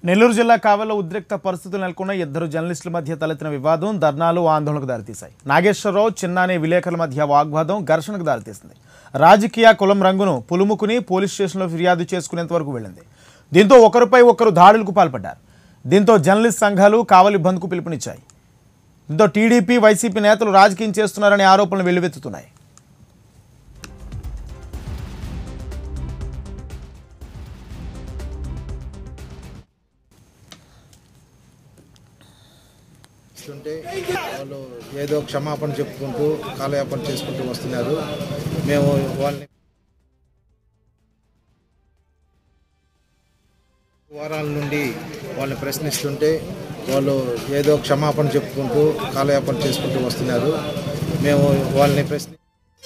నెల్లూరు జిల్లా కావల్లో ఉద్రిక్త పరిస్థితులు నెలకొన్న ఇద్దరు జర్నలిస్టుల మధ్య తలెత్తిన వివాదం ధర్నాలు ఆందోళనకు దారితీశాయి నాగేశ్వరరావు చిన్నానే విలేకరుల మధ్య వాగ్వాదం ఘర్షణకు దారితీసింది రాజకీయ కులం రంగును పులుముకుని పోలీస్ స్టేషన్లో ఫిర్యాదు చేసుకునేంత వరకు వెళ్ళింది దీంతో ఒకరిపై ఒకరు దాడులకు పాల్పడ్డారు దీంతో జర్నలిస్ట్ సంఘాలు కావలి బంద్కు పిలుపునిచ్చాయి దీంతో టీడీపీ వైసీపీ నేతలు రాజకీయం చేస్తున్నారనే ఆరోపణలు వెల్లువెత్తుతున్నాయి ఇస్తుంటే వాళ్ళు ఏదో క్షమాపణ చెప్పుకుంటూ కాలయాపన చేసుకుంటూ వస్తున్నారు మేము వాళ్ళని వారాల నుండి వాళ్ళని ప్రశ్నిస్తుంటే వాళ్ళు ఏదో క్షమాపణ చెప్పుకుంటూ కాలయాపన చేసుకుంటూ వస్తున్నారు మేము వాళ్ళని ప్రశ్ని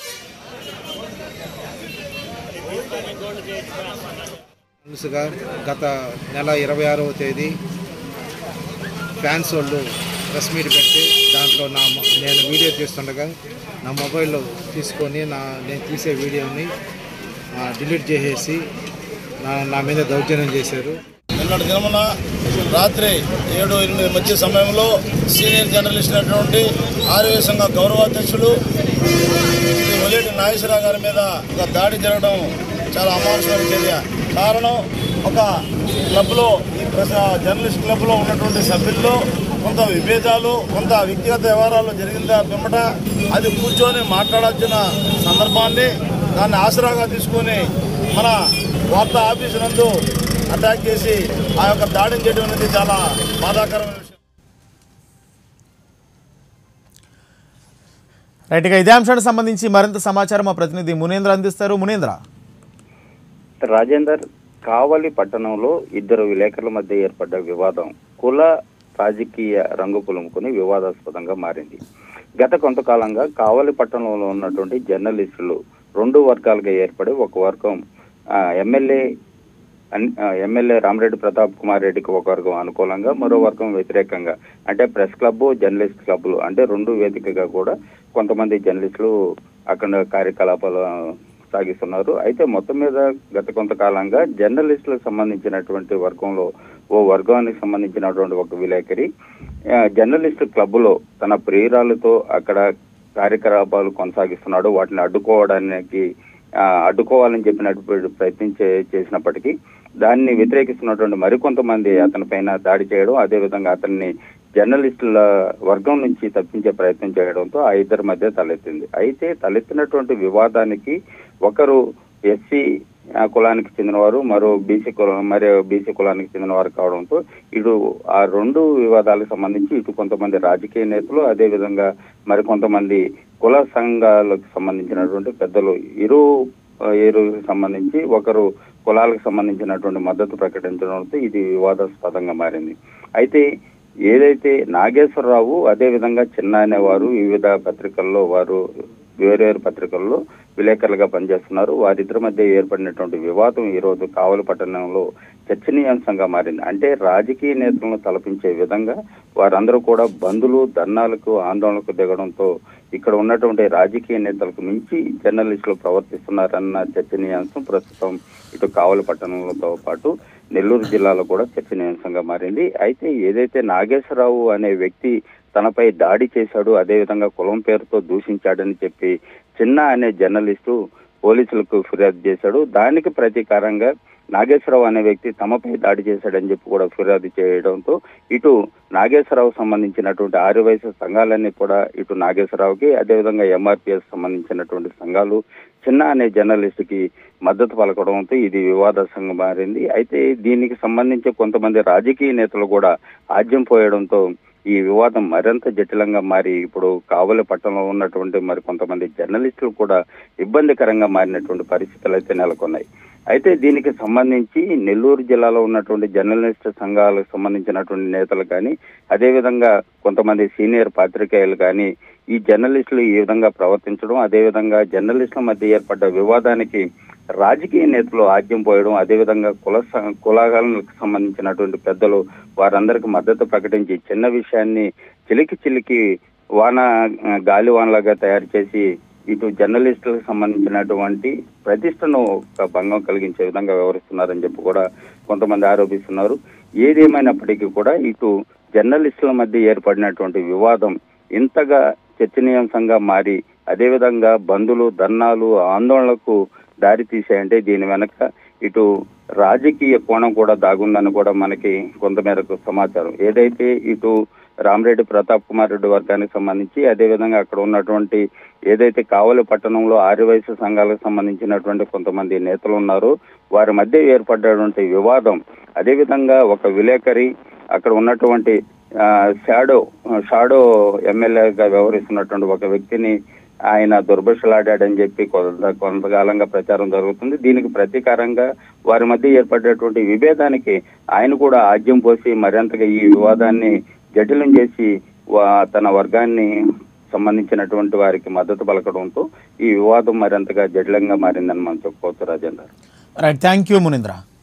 తెలుసుగా గత నెల ఇరవై ఆరవ తేదీ ఫ్యాన్స్ వాళ్ళు ప్రెస్ మీట్ పెట్టి దాంట్లో నా మొ- నేను వీడియో తీస్తుండగా నా మొబైల్లో తీసుకొని నా నేను తీసే వీడియోని ఆ, డిలీట్ చేసేసి నా నా మీద దౌర్జన్యం చేశారు నిన్నటి దినమున రాత్రి ఏడు ఎనిమిది మధ్య సమయంలో సీనియర్ జర్నలిస్ట్ అయినటువంటి ఆర్వే సంఘ గౌరవాధ్యక్షులు శ్రీ ఒలేటి నాగేశ్వరరావు గారి మీద ఒక దాడి జరగడం చాలా అమానుషమైన చర్య కారణం ఒక క్లబ్లో ఈ ప్రస- జర్నలిస్ట్ క్లబ్లో ఉన్నటువంటి సభ్యుల్లో కొంత విభేదాలు కొంత వ్యక్తిగత వ్యవహారాలు జరిగిందా పిమ్మట అది కూర్చొని మాట్లాడాల్సిన సందర్భాన్ని దాన్ని ఆసరాగా తీసుకొని మన వార్తా ఆఫీసు నందు అటాక్ చేసి ఆ యొక్క దాడిని చేయడం అనేది చాలా బాధాకరమైన విషయం రైట్ ఇక ఇదే అంశానికి సంబంధించి మరింత సమాచారం మా ప్రతినిధి మునేంద్ర అందిస్తారు మునేంద్ర రాజేందర్ కావలి పట్టణంలో ఇద్దరు విలేకరుల మధ్య ఏర్పడ్డ వివాదం కుల రాజకీయ రంగు పులుముకుని వివాదాస్పదంగా మారింది గత కొంతకాలంగా కావలి పట్టణంలో ఉన్నటువంటి జర్నలిస్టులు రెండు వర్గాలుగా ఏర్పడి ఒక వర్గం ఆ, ఎమ్మెల్యే అన్- ఆ, ఎమ్మెల్యే రామరెడ్డి ప్రతాప్ కుమార్ రెడ్డికి ఒక వర్గం అనుకూలంగా మరో వర్గం వ్యతిరేకంగా అంటే ప్రెస్ క్లబ్ జర్నలిస్ట్ క్లబ్లు అంటే రెండు వేదికగా కూడా కొంతమంది జర్నలిస్టులు అక్కడ కార్యకలాపాలు ఆ, సాగిస్తున్నారు అయితే మొత్తం మీద గత కొంతకాలంగా జర్నలిస్టులకు సంబంధించినటువంటి వర్గంలో ఓ వర్గానికి సంబంధించినటువంటి ఒక విలేకరి ఆ, జర్నలిస్ట్ క్లబ్లో తన ప్రియురాలతో అక్కడ కార్యకలాపాలు కొనసాగిస్తున్నాడు వాటిని అడ్డుకోవడానికి ఆ, అడ్డుకోవాలని చెప్పినటువంటి ప్రయత్నం చే- చేసినప్పటికీ దాన్ని వ్యతిరేకిస్తున్నటువంటి మరికొంతమంది అతని పైన దాడి చేయడం అదేవిధంగా అతన్ని జర్నలిస్టుల వర్గం నుంచి తప్పించే ప్రయత్నం చేయడంతో ఆ ఇద్దరి మధ్య తలెత్తింది అయితే తలెత్తినటువంటి వివాదానికి ఒకరు ఎస్సీ కులానికి చెందినవారు మరో బీసీ కులం మరో బీసీ కులానికి చెందినవారు కావడంతో ఇటు ఆ రెండు వివాదాలకు సంబంధించి ఇటు కొంతమంది రాజకీయ నేతలు అదేవిధంగా మరి కొంతమంది కుల సంఘాలకు సంబంధించినటువంటి పెద్దలు ఇరు ఏరుకు సంబంధించి ఒకరు కులాలకు సంబంధించినటువంటి మద్దతు ప్రకటించడంతో ఇది వివాదాస్పదంగా మారింది అయితే ఏదైతే నాగేశ్వరరావు అదేవిధంగా చిన్న అనేవారు వివిధ పత్రికల్లో వారు వేరేవేరు పత్రికల్లో విలేకరులుగా పనిచేస్తున్నారు వారిద్దరి మధ్య ఏర్పడినటువంటి వివాదం ఈ రోజు కావలి పట్టణంలో చర్చనీయాంశంగా మారింది అంటే రాజకీయ నేతలను తలపించే విధంగా వారందరూ కూడా బంధులు ధర్నాలకు ఆందోళనకు దిగడంతో ఇక్కడ ఉన్నటువంటి రాజకీయ నేతలకు మించి జర్నలిస్టులు ప్రవర్తిస్తున్నారన్న చర్చనీయాంశం ప్రస్తుతం ఇటు కావలి పట్టణంతో పాటు నెల్లూరు జిల్లాలో కూడా చర్చనీయాంశంగా మారింది అయితే ఏదైతే నాగేశ్వరరావు అనే వ్యక్తి తనపై దాడి చేశాడు అదేవిధంగా కులం పేరుతో దూషించాడని చెప్పి చిన్న అనే జర్నలిస్టు పోలీసులకు ఫిర్యాదు చేశాడు దానికి ప్రతీకారంగా నాగేశ్వరరావు అనే వ్యక్తి తమపై దాడి చేశాడని చెప్పి కూడా ఫిర్యాదు చేయడంతో ఇటు నాగేశ్వరరావు సంబంధించినటువంటి ఆర్యవైశ్య సంఘాలన్నీ కూడా ఇటు నాగేశ్వరరావుకి అదేవిధంగా ఎంఆర్పిఎస్ సంబంధించినటువంటి సంఘాలు చిన్న అనే జర్నలిస్ట్ కి మద్దతు పలకడంతో ఇది వివాదాస్పదంగా మారింది అయితే దీనికి సంబంధించి కొంతమంది రాజకీయ నేతలు కూడా ఆజ్యం పోయడంతో ఈ వివాదం మరింత జటిలంగా మారి ఇప్పుడు కావలి పట్టణంలో ఉన్నటువంటి మరి కొంతమంది జర్నలిస్టులు కూడా ఇబ్బందికరంగా మారినటువంటి పరిస్థితులు అయితే నెలకొన్నాయి అయితే దీనికి సంబంధించి నెల్లూరు జిల్లాలో ఉన్నటువంటి జర్నలిస్ట్ సంఘాలకు సంబంధించినటువంటి నేతలు కానీ అదేవిధంగా కొంతమంది సీనియర్ పాత్రికేయులు కానీ ఈ జర్నలిస్టులు ఈ విధంగా ప్రవర్తించడం అదేవిధంగా జర్నలిస్టుల మధ్య ఏర్పడ్డ వివాదానికి రాజకీయ నేతలు ఆజ్యం పోయడం అదేవిధంగా కుల స- కులాలకు సంబంధించినటువంటి పెద్దలు వారందరికి మద్దతు ప్రకటించి చిన్న విషయాన్ని చిలికి చిలికి వాన ఆ, గాలి వానలాగా తయారు చేసి ఇటు జర్నలిస్టులకు సంబంధించినటువంటి ప్రతిష్టను ఒక భంగం కలిగించే విధంగా వ్యవహరిస్తున్నారని చెప్పి కూడా కొంతమంది ఆరోపిస్తున్నారు ఏదేమైనప్పటికీ కూడా ఇటు జర్నలిస్టుల మధ్య ఏర్పడినటువంటి వివాదం ఇంతగా చర్చనీయాంశంగా మారి అదేవిధంగా బంధులు ధర్నాలు ఆందోళనలకు దారి తీసాయంటే దీని వెనక ఇటు రాజకీయ కోణం కూడా దాగుందని కూడా మనకి కొంతమేరకు సమాచారం ఏదైతే ఇటు రామరెడ్డి ప్రతాప్ కుమార్ రెడ్డి వర్గానికి సంబంధించి అదేవిధంగా అక్కడ ఉన్నటువంటి ఏదైతే కావలి పట్టణంలో ఆర్యవైశ్య సంఘాలకు సంబంధించినటువంటి కొంతమంది నేతలు ఉన్నారో వారి మధ్య ఏర్పడ్డటువంటి వివాదం అదేవిధంగా ఒక విలేకరి అక్కడ ఉన్నటువంటి ఆ, షాడో షాడో ఎమ్మెల్యేగా వ్యవహరిస్తున్నటువంటి ఒక వ్యక్తిని ఆయన దుర్భషలాడాడని చెప్పి కొంత కొంతకాలంగా ప్రచారం జరుగుతుంది దీనికి ప్రతీకారంగా వారి మధ్య ఏర్పడేటువంటి విభేదానికి ఆయన కూడా ఆజ్యం పోసి మరింతగా ఈ వివాదాన్ని జటిలం చేసి వా- తన వర్గాన్ని సంబంధించినటువంటి వారికి మద్దతు పలకడంతో ఈ వివాదం మరింతగా జటిలంగా మారిందని మనం చెప్పుకోవచ్చు రాజేందర్ రైట్ థ్యాంక్ యూ మునీంద్ర